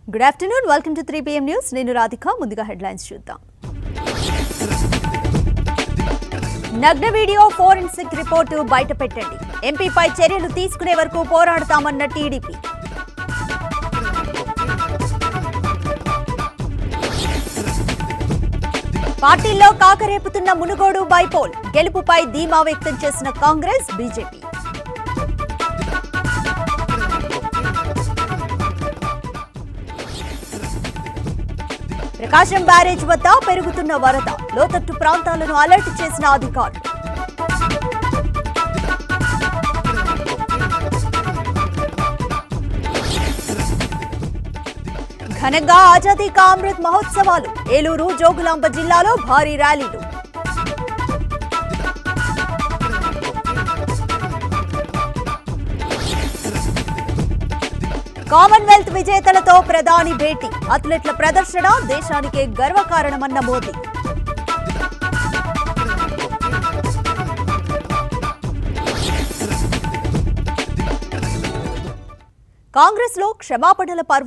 good afternoon welcome to three PM news నేను రాధిక ముందుగా headlines చూద్దాం నగ్న వీడియో ఫోరెన్సిక్ రిపోర్టు బయటపెట్టండి ఎంపీపై చర్యలు తీసుకునే వరకు పోరాడతామన్న టీడీపీ పార్టీల్లో కాకరేపుతున్న మునుగోడు బైపోల్ గెలుపుపై ధీమా వ్యక్తం చేసిన కాంగ్రెస్ బీజేపీ ప్రకాశం బ్యారేజ్ వద్ద పెరుగుతున్న వరద లోతట్టు ప్రాంతాలను అలర్ట్ చేసిన అధికారులు ఘనంగా ఆజాదీ కా అమృత్ మహోత్సవాలు ఏలూరు జోగులాంబ జిల్లాలో భారీ ర్యాలీలు కామన్వెల్త్ విజేతలతో ప్రధాని భేటీ అథ్లెట్ల ప్రదర్శన దేశానికే గర్వకారణమన్న మోదీ కాంగ్రెస్ లో క్షమాపణల పర్వం